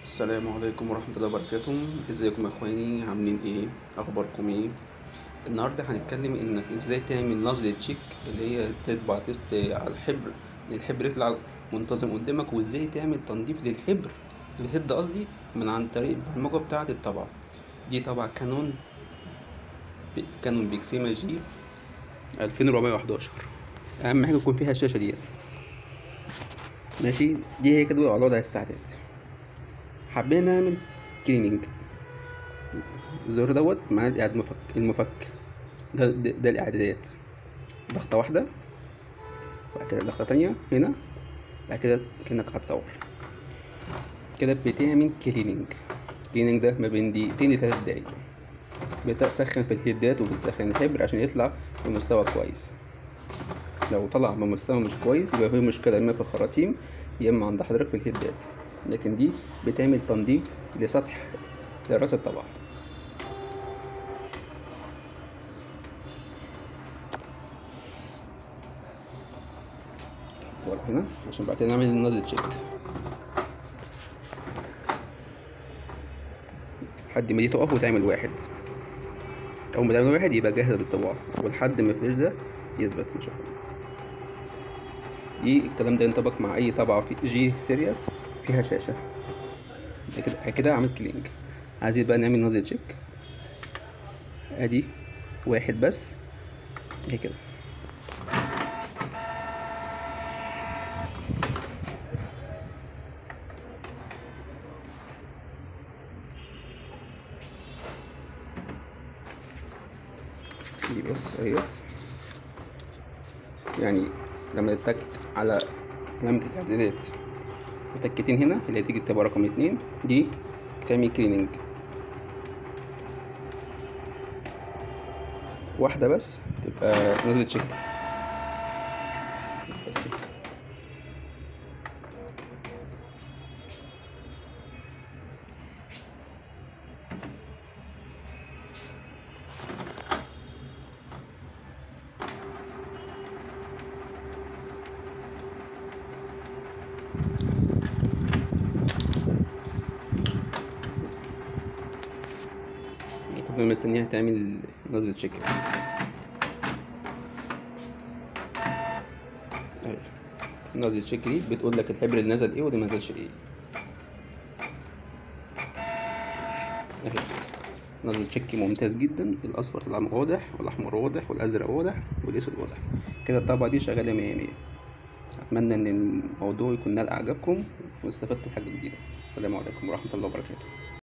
السلام عليكم ورحمة الله وبركاته ازيكم يا اخواني عاملين ايه اخباركم ايه النهاردة هنتكلم انك ازاي تعمل نظرة تشيك اللي هي تطبع تيست على الحبر إن الحبر يطلع منتظم قدامك وازاي تعمل تنظيف للحبر الهيد قصدي من عن طريق البرمجة بتاعة الطبعة دي طبعة كانون ب- كانون بيكسيما جي 2411 اهم حاجة يكون فيها الشاشة ديت ماشي دي هي كده على وضع الاستعداد حابين نعمل كليننج الزر دوت معناه الإعادة مفك المفك ده, ده, ده الإعدادات ضغطة واحدة بعد كده ضغطة تانية هنا بعد كده كأنك هتصور كده بتعمل كليننج كليننج ده ما بين دقيقتين لتلات دقايق بتسخن في الهيدات وبتسخن الحبر عشان يطلع بمستوى كويس لو طلع بمستوى مش كويس يبقى في مشكلة إما في الخراطيم يا إما عند حضرتك في الهيدات لكن دي بتعمل تنظيف لسطح لراس الطبعة ورا هنا عشان بعد كده نعمل النظر تشيك لحد ما دي تقف وتعمل واحد أول ما تعمل واحد يبقى جاهز للطباعة ولحد ما الفلاش ده يثبت إن شاء الله دي الكلام ده ينطبق مع أي طبعة في جي سيريس فيها شاشة كده كده عملت كلينج عايزين بقى نعمل نظرة تشيك ادي واحد بس اهي كده دي بس اهيت يعني لما تتك على علامة الإعدادات وتكتين هنا اللي هتيجي تبقى رقم اتنين دي تعمل كليننج واحدة بس تبقى نزلت شيك بس كنا مستنيها تعمل نظرة تشيك بس أهي. نظرة تشيك دي بتقول لك الحبر اللي نزل ايه واللي ما نزلش ايه اهي نظرة تشيك ممتاز جدا الاصفر طلع واضح والاحمر واضح والازرق واضح والاسود واضح كده الطبعة دي شغالة مية مية اتمنى ان الموضوع يكون نال اعجابكم واستفدتوا حاجة جديدة السلام عليكم ورحمة الله وبركاته